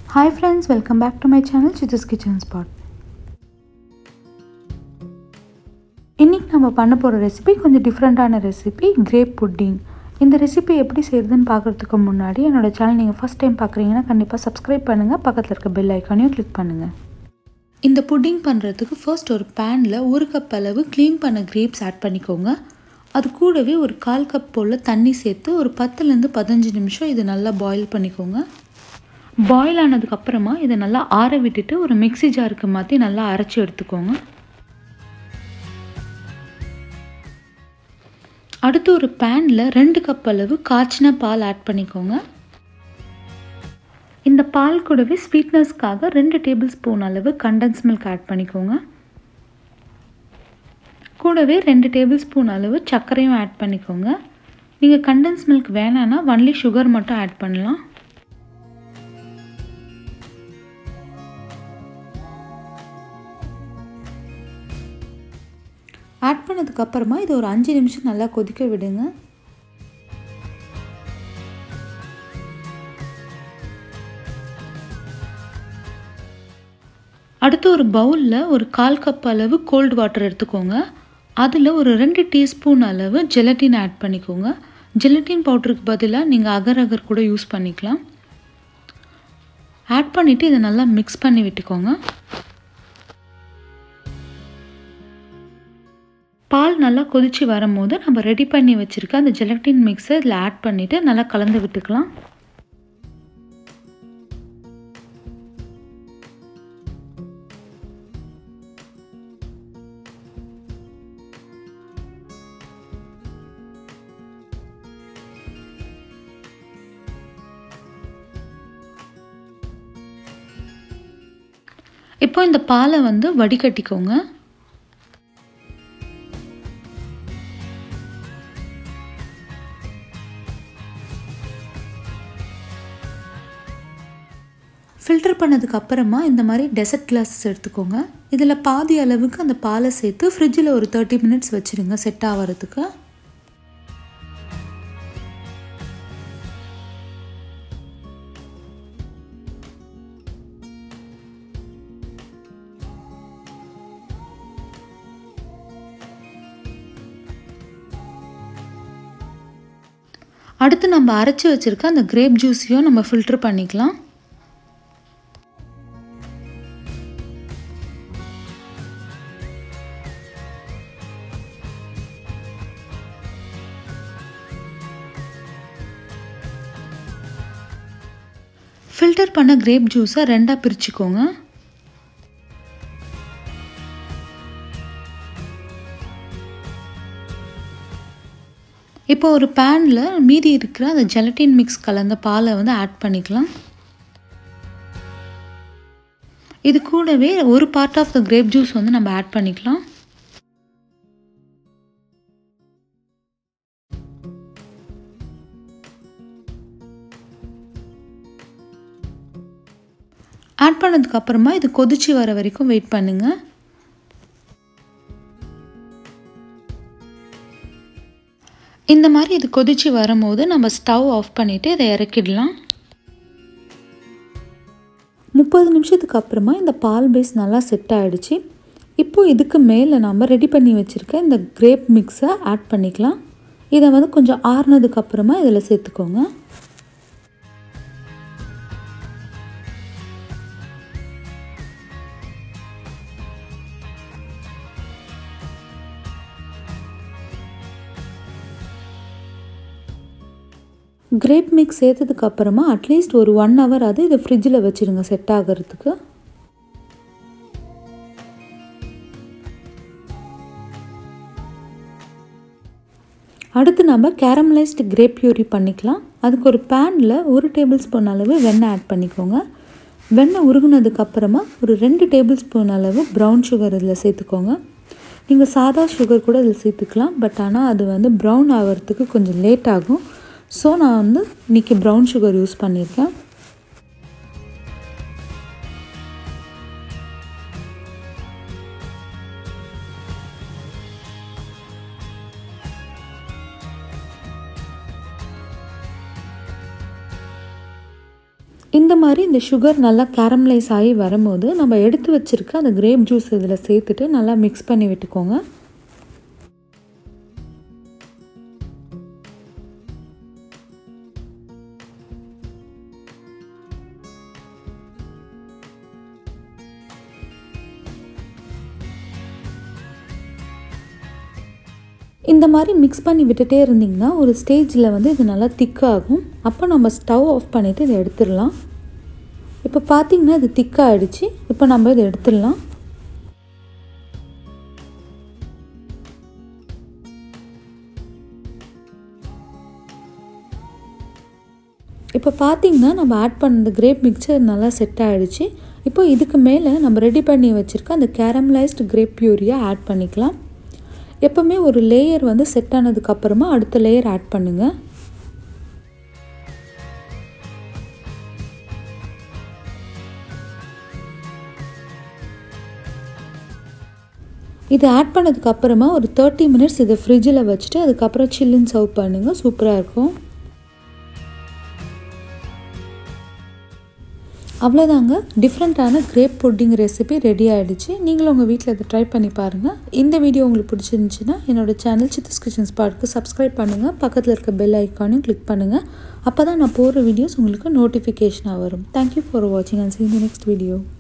hi friends welcome back to my channel சித்தஸ் kitchen spot இன்றைக்கி நம்ம பண்ண போகிற ரெசிபி கொஞ்சம் டிஃப்ரெண்ட்டான ரெசிபி கிரேப் புட்டிங் இந்த ரெசிபி எப்படி செய்யுதுன்னு பார்க்குறதுக்கு முன்னாடி என்னோடய சேனல் நீங்கள் ஃபஸ்ட் டைம் பார்க்குறீங்கன்னா கண்டிப்பாக சப்ஸ்கிரைப் பண்ணுங்கள் பக்கத்தில் இருக்க பெல் ஐக்கானையும் கிளிக் பண்ணுங்கள் இந்த புட்டிங் பண்ணுறதுக்கு ஃபர்ஸ்ட் ஒரு பேனில் ஒரு கப் அளவு க்ளீன் பண்ண கிரேப்ஸ் ஆட் பண்ணிக்கோங்க அது கூடவே ஒரு கால் கப் போல் தண்ணி சேர்த்து ஒரு பத்துலேருந்து பதினஞ்சு நிமிஷம் இது நல்லா பாயில் பண்ணிக்கோங்க பாயில் ஆனதுக்கப்புறமா இதை நல்லா ஆற விட்டுட்டு ஒரு மிக்ஸி ஜாருக்கு மாற்றி நல்லா அரைச்சி எடுத்துக்கோங்க அடுத்து ஒரு பேனில் ரெண்டு கப் அளவு காய்ச்சின பால் ஆட் பண்ணிக்கோங்க இந்த பால் கூடவே ஸ்வீட்னஸ்க்காக ரெண்டு டேபிள் ஸ்பூன் அளவு கண்டன்ஸ் மில்க் ஆட் பண்ணிக்கோங்க கூடவே ரெண்டு டேபிள் ஸ்பூன் அளவு சர்க்கரையும் ஆட் பண்ணிக்கோங்க நீங்கள் கண்டன்ஸ் மில்க் வேணான்னா ஒன்லி சுகர் மட்டும் ஆட் பண்ணலாம் ஆட் பண்ணதுக்கப்புறமா இது ஒரு அஞ்சு நிமிஷம் நல்லா கொதிக்க விடுங்க அடுத்து ஒரு பவுலில் ஒரு கால் கப் அளவு கோல்டு வாட்டர் எடுத்துக்கோங்க அதில் ஒரு ரெண்டு டீஸ்பூன் அளவு ஜெலட்டின் ஆட் பண்ணிக்கோங்க ஜெலட்டின் பவுடருக்கு பதிலாக நீங்கள் அகர் அகர் கூட யூஸ் பண்ணிக்கலாம் ஆட் பண்ணிவிட்டு இதை நல்லா மிக்ஸ் பண்ணி விட்டுக்கோங்க பால் நல்லா கொதித்து வரும்போது நம்ம ரெடி பண்ணி வச்சுருக்க அந்த ஜெலட்டின் மிக்ஸை இதில் ஆட் பண்ணிவிட்டு நல்லா கலந்து விட்டுக்கலாம் இப்போ இந்த பாலை வந்து வடிகட்டிக்கோங்க ஃபில்டர் பண்ணதுக்கு அப்புறமா இந்த மாதிரி டெசர்ட் கிளாஸஸ் எடுத்துக்கோங்க இதில் பாதி அளவுக்கு அந்த பாலை சேர்த்து ஃப்ரிட்ஜில் ஒரு தேர்ட்டி மினிட்ஸ் வச்சுருங்க செட் ஆகிறதுக்கு அடுத்து நம்ம அரைச்சி வச்சுருக்க அந்த கிரேப் ஜூஸையும் நம்ம ஃபில்ட்ரு பண்ணிக்கலாம் ஃபில்டர் பண்ண கிரேப் ஜூஸை ரெண்டாக பிரிச்சுக்கோங்க இப்போ ஒரு பேனில் மீதி இருக்கிற அந்த ஜெலட்டின் மிக்ஸ் கலந்த பாலை வந்து ஆட் பண்ணிக்கலாம் இது கூடவே ஒரு part of the grape juice வந்து நம்ம ஆட் பண்ணிக்கலாம் ஆட் பண்ணதுக்கப்புறமா இது கொதிச்சு வர வரைக்கும் வெயிட் பண்ணுங்கள் இந்த மாதிரி இது கொதிச்சு வரும்போது நம்ம ஸ்டவ் ஆஃப் பண்ணிவிட்டு இதை இறக்கிடலாம் முப்பது நிமிஷத்துக்கு அப்புறமா இந்த பால் பேஸ் நல்லா செட் ஆகிடுச்சு இப்போது இதுக்கு மேலே நம்ம ரெடி பண்ணி வச்சுருக்க இந்த கிரேப் மிக்ஸை ஆட் பண்ணிக்கலாம் இதை வந்து கொஞ்சம் ஆறுனதுக்கப்புறமா இதில் சேர்த்துக்கோங்க கிரேப் மிக்ஸ் சேர்த்ததுக்கு அப்புறமா அட்லீஸ்ட் ஒரு ஒன் ஹவர் அது இதை ஃப்ரிட்ஜில் வச்சுருங்க செட் ஆகிறதுக்கு அடுத்து நம்ம கேரமலைஸ்டு கிரேப் பியூரி பண்ணிக்கலாம் அதுக்கு ஒரு பேனில் ஒரு டேபிள் ஸ்பூன் அளவு வெண்ணெய் ஆட் பண்ணிக்கோங்க வெண்ணெய் உருகுனதுக்கப்புறமா ஒரு ரெண்டு டேபிள் ஸ்பூன் அளவு ப்ரௌன் சுகர் இதில் சேர்த்துக்கோங்க நீங்கள் சாதா சுகர் கூட இதில் சேர்த்துக்கலாம் பட் ஆனால் அது வந்து ப்ரௌன் ஆகிறதுக்கு கொஞ்சம் லேட் ஆகும் ஸோ நான் வந்து இன்றைக்கி ப்ரௌன் சுகர் யூஸ் பண்ணியிருக்கேன் இந்த மாதிரி இந்த சுகர் நல்லா கேரமலைஸ் ஆகி வரும்போது நம்ம எடுத்து வச்சுருக்க அந்த கிரேப் ஜூஸ் இதில் சேர்த்துட்டு நல்லா மிக்ஸ் பண்ணி விட்டுக்கோங்க இந்த மாதிரி மிக்ஸ் பண்ணி விட்டுட்டே இருந்திங்கன்னா ஒரு ஸ்டேஜில் வந்து இது நல்லா திக்காகும் அப்போ நம்ம ஸ்டவ் ஆஃப் பண்ணிவிட்டு இதை எடுத்துடலாம் இப்போ பார்த்திங்கன்னா இது திக்காகிடுச்சு இப்போ நம்ம இதை எடுத்துடலாம் இப்போ பார்த்திங்கன்னா நம்ம ஆட் பண்ண கிரேப் மிக்சர் நல்லா செட் ஆகிடுச்சு இப்போ இதுக்கு மேலே நம்ம ரெடி பண்ணி வச்சுருக்க அந்த கேரமலைஸ்டு கிரேப் பியூரியை ஆட் பண்ணிக்கலாம் எப்போவுமே ஒரு லேயர் வந்து செட் ஆனதுக்கப்புறமா அடுத்த லேயர் ஆட் பண்ணுங்கள் இது ஆட் பண்ணதுக்கப்புறமா ஒரு தேர்ட்டி மினிட்ஸ் இதை ஃப்ரிட்ஜில் வச்சுட்டு அதுக்கப்புறம் சில்லுன்னு சர்வ் பண்ணுங்கள் சூப்பராக இருக்கும் அவ்வளோதாங்க டிஃப்ரெண்ட்டான கிரேப் புட்டிங் ரெசிபி ரெடி ஆகிடுச்சு நீங்களும் உங்கள் வீட்டில் இதை ட்ரை பண்ணி பாருங்கள் இந்த வீடியோ உங்களுக்கு பிடிச்சிருந்துச்சின்னா என்னோடய சேனல் சித்திஸ் கிச்சன் ஸ்பாட்க்கு சப்ஸ்கிரைப் பண்ணுங்கள் பக்கத்தில் இருக்க பெல் ஐக்கானையும் கிளிக் பண்ணுங்கள் அப்போ தான் நான் போடுற வீடியோஸ் உங்களுக்கு நோட்டிஃபிகேஷனாக வரும் தேங்க்யூ ஃபார் வாட்சிங் அண்ட் சி இந்த நெக்ஸ்ட் வீடியோ